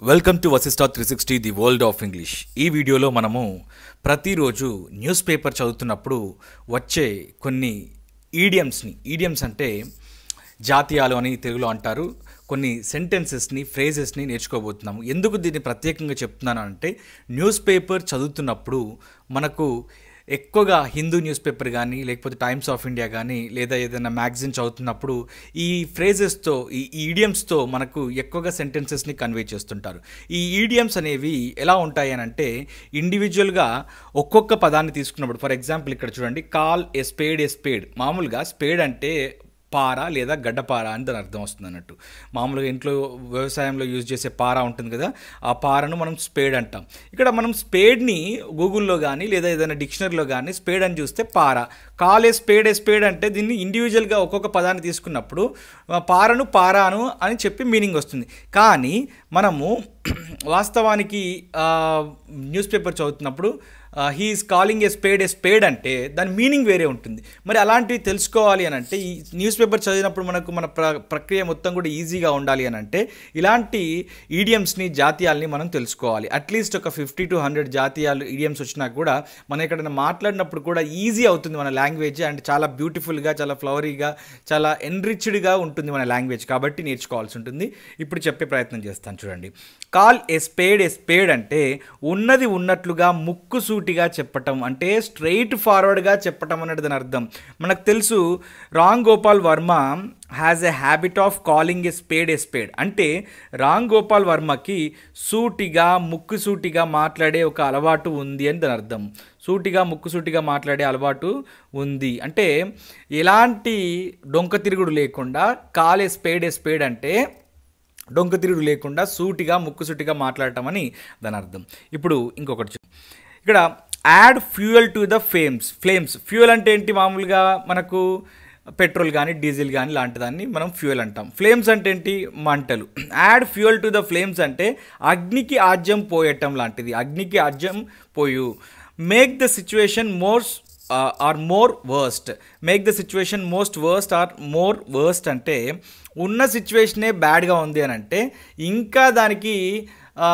welcome to Vasista three sixty the world of English ఈ వీడియోలో మనము ప్రతిరోజు న్యూస్ పేపర్ చదువుతున్నప్పుడు వచ్చే కొన్ని ఈడియమ్స్ని ఈడియమ్స్ అంటే జాతీయాలు అని తెలుగులో అంటారు కొన్ని సెంటెన్సెస్ని ఫ్రేజెస్ని నేర్చుకోబోతున్నాము ఎందుకు దీన్ని ప్రత్యేకంగా చెప్తున్నాను అంటే న్యూస్ పేపర్ చదువుతున్నప్పుడు మనకు ఎక్కువగా హిందూ న్యూస్ పేపర్ కానీ లేకపోతే టైమ్స్ ఆఫ్ ఇండియా కానీ లేదా ఏదైనా మ్యాగజిన్ చదువుతున్నప్పుడు ఈ ఫ్రేజెస్తో ఈ ఈడియమ్స్తో మనకు ఎక్కువగా సెంటెన్సెస్ని కన్వే చేస్తుంటారు ఈ ఈడియమ్స్ అనేవి ఎలా ఉంటాయి అని అంటే ఇండివిజువల్గా ఒక్కొక్క పదాన్ని తీసుకున్నప్పుడు ఫర్ ఎగ్జాంపుల్ ఇక్కడ చూడండి call a spade a spade మామూలుగా స్పేడ్ అంటే పార లేదా గడ్డపార అని దాని అర్థం వస్తుంది అన్నట్టు మామూలుగా ఇంట్లో వ్యవసాయంలో యూజ్ చేసే పార ఉంటుంది కదా ఆ పారను మనం స్పేడ్ అంటాం ఇక్కడ మనం స్పేడ్ని గూగుల్లో కానీ లేదా ఏదైనా డిక్షనరీలో కానీ స్పేడ్ అని చూస్తే పార కాలే స్పేడ్ ఏ స్పేడ్ అంటే దీన్ని ఇండివిజువల్గా ఒక్కొక్క పదాన్ని తీసుకున్నప్పుడు ఆ, పారను పారాను అని చెప్పి మీనింగ్ వస్తుంది కానీ మనము వాస్తవానికి న్యూస్ పేపర్ చదువుతున్నప్పుడు he is calling a spade a spade అంటే దాని మీనింగ్ వేరే ఉంటుంది మరి అలాంటివి తెలుసుకోవాలి అని అంటే ఈ న్యూస్ పేపర్ చదివినప్పుడు మనకు మన ప్ర ప్రక్రియ మొత్తం కూడా ఈజీగా ఉండాలి అని అంటే ఇలాంటి ఈడియమ్స్ని జాతీయాల్ని మనం తెలుసుకోవాలి అట్లీస్ట్ ఒక ఫిఫ్టీ టు హండ్రెడ్ జాతీయాలు ఈడియమ్స్ వచ్చినా కూడా మనం ఎక్కడైనా మాట్లాడినప్పుడు కూడా ఈజీ అవుతుంది మన లాంగ్వేజ్ అండ్ చాలా బ్యూటిఫుల్గా చాలా ఫ్లవరీగా చాలా ఎన్రిచ్డ్గా ఉంటుంది మన లాంగ్వేజ్ కాబట్టి నేర్చుకోవాల్సి ఉంటుంది ఇప్పుడు చెప్పే ప్రయత్నం చేస్తాను చూడండి call a spade a spade అంటే ఉన్నది ఉన్నట్లుగా ముక్కు సూటిగా చెప్పటం అంటే స్ట్రైట్ ఫార్వర్డ్గా చెప్పటం అనేది దాని అర్థం మనకు తెలుసు Ram Gopal Varma has a habit of calling a spade a spade అంటే రామ్ గోపాల్ వర్మకి సూటిగా ముక్కు సూటిగా మాట్లాడే ఒక అలవాటు ఉంది అని దాని అర్థం సూటిగా ముక్కు సూటిగా మాట్లాడే అలవాటు ఉంది అంటే ఎలాంటి డొంక తిరుగుడు లేకుండా కాలే స్పేడ్ ఏ స్పేడ్ అంటే డొంక తిరుగుడు లేకుండా సూటిగా ముక్కు సూటిగా మాట్లాడటం అని దాని అర్థం ఇప్పుడు ఇంకొకటి చూ- ఇక్కడ add fuel to the fames flames fuel అంటే ఏంటి మామూలుగా మనకు పెట్రోల్ కానీ డీజిల్ కానీ లాంటి దాన్ని మనం ఫ్యూయల్ అంటాం ఫ్లేమ్స్ అంటే ఏంటి మంటలు add fuel to the flames అంటే అగ్నికి ఆజ్యం పోయటం లాంటిది అగ్నికి ఆజ్యం పోయు make the situation more or more worst make the situation most worst or more worst అంటే ఉన్న సిచ్యువేషనే బ్యాడ్గా ఉంది అని అంటే ఇంకా దానికి ఆ,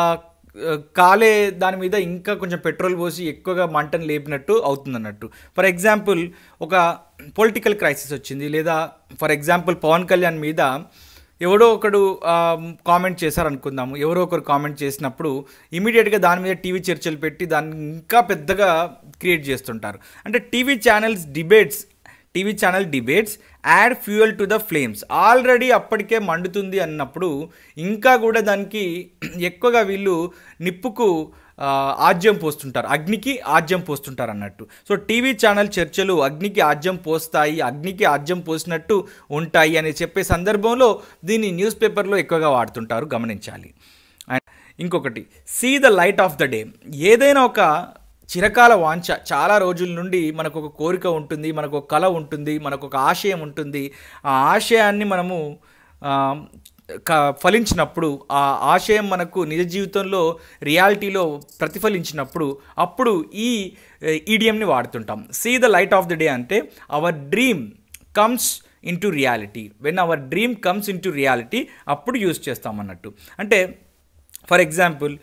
కాలే దాని మీద ఇంకా కొంచెం పెట్రోల్ పోసి ఎక్కువగా మంటను లేపినట్టు అవుతుంది అన్నట్టు ఫర్ ఎగ్జాంపుల్ ఒక పొలిటికల్ క్రైసిస్ వచ్చింది లేదా ఫర్ ఎగ్జాంపుల్ పవన్ కళ్యాణ్ మీద ఎవడో ఒకడు కామెంట్ చేశారు అనుకుందాము ఎవరో ఒకరు కామెంట్ చేసినప్పుడు ఇమీడియట్గా దాని మీద టీవీ చర్చలు పెట్టి దాన్ని ఇంకా పెద్దగా క్రియేట్ చేస్తుంటారు అంటే TV channels debates TV channel debates add fuel to the flames already అప్పటికే మండుతుంది అన్నప్పుడు ఇంకా కూడా దానికి ఎక్కువగా వీళ్ళు నిప్పుకు ఆ, ఆజ్యం పోస్తుంటారు అగ్నికి ఆజ్యం పోస్తుంటారు అన్నట్టు సో టీవీ ఛానల్ చర్చలు అగ్నికి ఆజ్యం పోస్తాయి అగ్నికి ఆజ్యం పోసినట్టు ఉంటాయి అని చెప్పే సందర్భంలో దీన్ని న్యూస్ పేపర్లో ఎక్కువగా వాడుతుంటారు గమనించాలి అండ్ ఇంకొకటి see the light of the day ఏదైనా ఒక చిరకాల వాంఛ చాలా రోజుల నుండి మనకు ఒక కోరిక ఉంటుంది మనకు ఒక కళ ఉంటుంది మనకు ఒక ఆశయం ఉంటుంది ఆ ఆశయాన్ని మనము ఆ, క ఫలించినప్పుడు ఆ ఆశయం మనకు నిజ జీవితంలో రియాలిటీలో ప్రతిఫలించినప్పుడు అప్పుడు ఈ ఈడియంని వాడుతుంటాం see the light of the day అంటే our dream comes into reality when our dream comes into reality అప్పుడు యూజ్ చేస్తాం అన్నట్టు అంటే ఫర్ ఎగ్జాంపుల్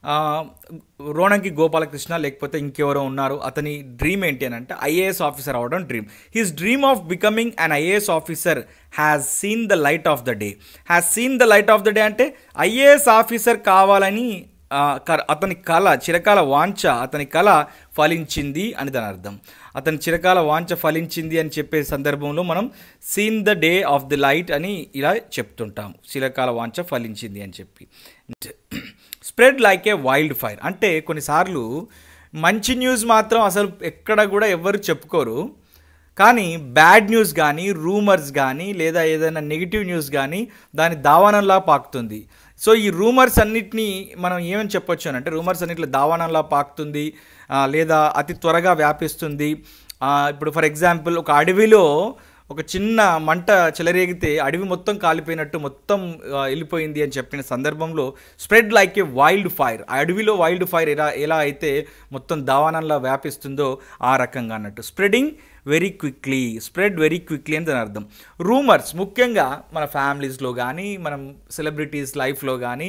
రోణంకి గోపాలకృష్ణ లేకపోతే ఇంకెవరో ఉన్నారు అతని డ్రీమ్ ఏంటి అని అంటే ఐఏఎస్ ఆఫీసర్ అవడం dream his dream of becoming an IAS officer has seen the light of the day has seen the light of the day అంటే ఐఏఎస్ ఆఫీసర్ కావాలని ఆ, క- అతని కళ చిరకాల వాంఛ అతని కళ ఫలించింది అని దాని అర్థం అతని చిరకాల వాంఛ ఫలించింది అని చెప్పే సందర్భంలో మనం seen the day of the light అని ఇలా చెప్తుంటాం చిరకాల వాంఛ ఫలించింది అని చెప్పి spread like a wildfire అంటే కొన్నిసార్లు మంచి న్యూస్ మాత్రం అసలు ఎక్కడ కూడా ఎవరు చెప్పుకోరు కానీ బ్యాడ్ న్యూస్ కానీ రూమర్స్ కానీ లేదా ఏదైనా నెగిటివ్ న్యూస్ కానీ దాని దావానంలా పాకుతుంది సో ఈ రూమర్స్ అన్నిటినీ మనం ఏమని చెప్పొచ్చు అని అంటే రూమర్స్ అన్నిట్లో దావానంలా పాకుతుంది ఆ, లేదా అతి త్వరగా వ్యాపిస్తుంది ఆ, ఇప్పుడు ఫర్ ఎగ్జాంపుల్ ఒక అడవిలో ఒక చిన్న మంట చెలరేగితే అడవి మొత్తం కాలిపోయినట్టు మొత్తం ఆ, వెళ్ళిపోయింది అని చెప్పిన సందర్భంలో spread like a wildfire ఆ అడవిలో వైల్డ్ ఫైర్ ఎలా ఎలా అయితే మొత్తం దావానంలా వ్యాపిస్తుందో ఆ రకంగా అన్నట్టు spreading very quickly spread very quickly అని దాని అర్థం రూమర్స్ ముఖ్యంగా మన ఫ్యామిలీస్లో కానీ మనం సెలబ్రిటీస్ లైఫ్లో కానీ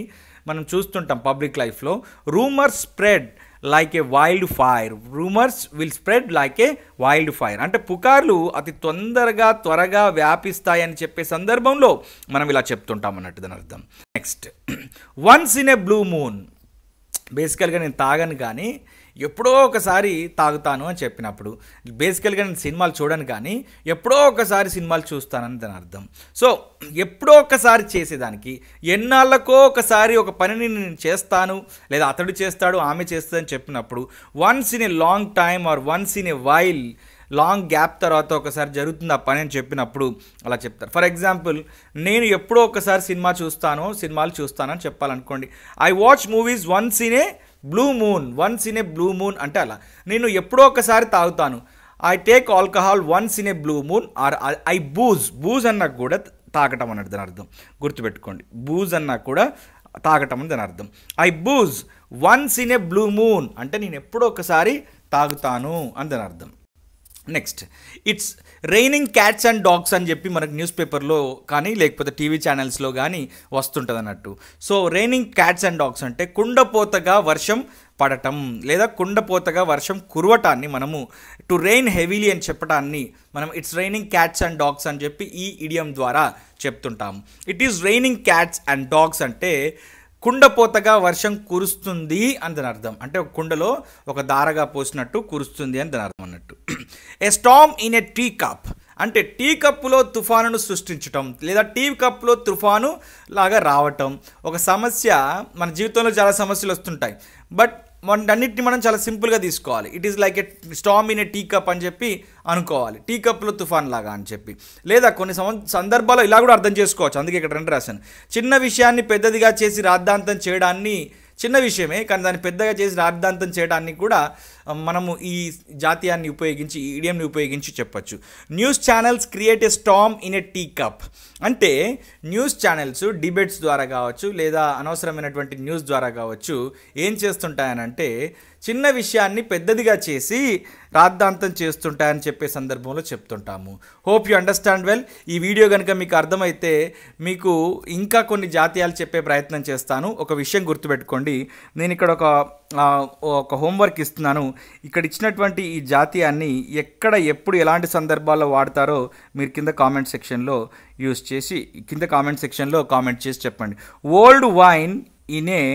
మనం చూస్తుంటాం పబ్లిక్ లైఫ్లో rumours spread like a wildfire rumours will spread like a wildfire అంటే పుకార్లు అతి తొందరగా త్వరగా వ్యాపిస్తాయని చెప్పే సందర్భంలో మనం ఇలా చెప్తుంటాం అన్నట్టు దాని అర్థం next once in a blue moon బేసికల్గా నేను తాగను కానీ ఎప్పుడో ఒకసారి తాగుతాను అని చెప్పినప్పుడు బేసికల్గా నేను సినిమాలు చూడను కానీ ఎప్పుడో ఒకసారి సినిమాలు చూస్తానని దాని అర్థం సో ఎప్పుడో ఒకసారి చేసేదానికి ఎన్నాళ్ళకో ఒకసారి ఒక పనిని నేను చేస్తాను లేదా అతడు చేస్తాడు ఆమె చేస్తుందని చెప్పినప్పుడు once in a long time or once in a while long gap తర్వాత ఒకసారి జరుగుతుంది ఆ పని అని చెప్పినప్పుడు అలా చెప్తారు ఫర్ ఎగ్జాంపుల్ నేను ఎప్పుడో ఒకసారి సినిమా చూస్తాను సినిమాలు చూస్తానని చెప్పాలనుకోండి I watch movies once in a blue moon once in a blue moon అంటే అలా నేను ఎప్పుడో ఒకసారి తాగుతాను I take alcohol once in a blue moon or I booze booze అన్నా కూడా తాగటం అన్నట్టు దాని అర్థం గుర్తుపెట్టుకోండి బూజ్ అన్నా కూడా తాగటం అని దాని అర్థం I booze once in a blue moon అంటే నేను ఎప్పుడో ఒకసారి తాగుతాను అని దాని అర్థం next it's raining cats and dogs అని చెప్పి మనకు న్యూస్ పేపర్లో కానీ లేకపోతే టీవీ ఛానల్స్లో కానీ వస్తుంటుంది అన్నట్టు so raining cats and dogs అంటే కుండపోతగా వర్షం పడటం లేదా కుండపోతగా వర్షం కురవటాన్ని మనము టు రెయిన్ హెవీలీ అని చెప్పడాన్ని మనం it's raining cats and dogs అని చెప్పి ఈ ఇడియం ద్వారా చెప్తుంటాం it is raining cats and dogs అంటే కుండపోతగా వర్షం కురుస్తుంది అని దాని అర్థం అంటే ఒక కుండలో ఒక దారగా పోసినట్టు కురుస్తుంది అని దాని అర్థం అన్నట్టు a storm in a tea cup అంటే టీ కప్పులో తుఫానును సృష్టించటం లేదా టీ కప్పులో తుఫాను లాగా రావటం ఒక సమస్య మన జీవితంలో చాలా సమస్యలు వస్తుంటాయి బట్ అన్నిటిని మనం చాలా సింపుల్గా తీసుకోవాలి it is like a storm in a tea cup అని చెప్పి అనుకోవాలి టీ కప్లో తుఫాన్ లాగా అని చెప్పి లేదా కొన్ని సం- సందర్భాల్లో ఇలా కూడా అర్థం చేసుకోవచ్చు అందుకే ఇక్కడ రెండు రాశాను చిన్న విషయాన్ని పెద్దదిగా చేసి రాద్ధాంతం చేయడాన్ని చిన్న విషయమే కానీ దాన్ని పెద్దగా చేసి రాద్ధాంతం చేయడానికి కూడా ఆ, మనము ఈ జాతీయాన్ని ఉపయోగించి ఈ ఇడియంని ఉపయోగించి చెప్పొచ్చు news channels create a storm in a tea cup అంటే న్యూస్ ఛానల్స్ డిబేట్స్ ద్వారా కావచ్చు లేదా అనవసరమైనటువంటి న్యూస్ ద్వారా కావచ్చు ఏం చేస్తుంటాయనంటే చిన్న విషయాన్ని పెద్దదిగా చేసి రాద్ధాంతం చేస్తుంటాయని చెప్పే సందర్భంలో చెప్తుంటాము హోప్ యు అండర్స్టాండ్ వెల్ ఈ వీడియో కనుక మీకు అర్థమైతే మీకు ఇంకా కొన్ని జాతీయాలు చెప్పే ప్రయత్నం చేస్తాను ఒక విషయం గుర్తుపెట్టుకోండి నేను ఇక్కడ ఒక ఆ, ఒక హోంవర్క్ ఇస్తున్నాను ఇక్కడ ఇచ్చినటువంటి ఈ జాతీయాన్ని ఎక్కడ ఎప్పుడు ఎలాంటి సందర్భాల్లో వాడతారో మీరు కింద కామెంట్ సెక్షన్లో యూస్ చేసి కింద కామెంట్ సెక్షన్లో కామెంట్ చేసి చెప్పండి old wine in a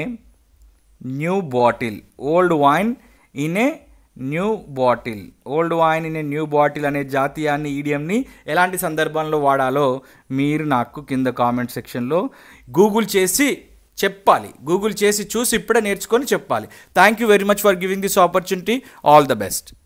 new bottle old wine in a new bottle old wine in a new bottle అనే జాతీయాన్ని ఈడియంని ఎలాంటి సందర్భంలో వాడాలో మీరు నాకు కింద కామెంట్ సెక్షన్లో గూగుల్ చేసి చెప్పాలి గూగుల్ చేసి చూసి ఇప్పుడే నేర్చుకొని చెప్పాలి thank you very much for giving this opportunity all the best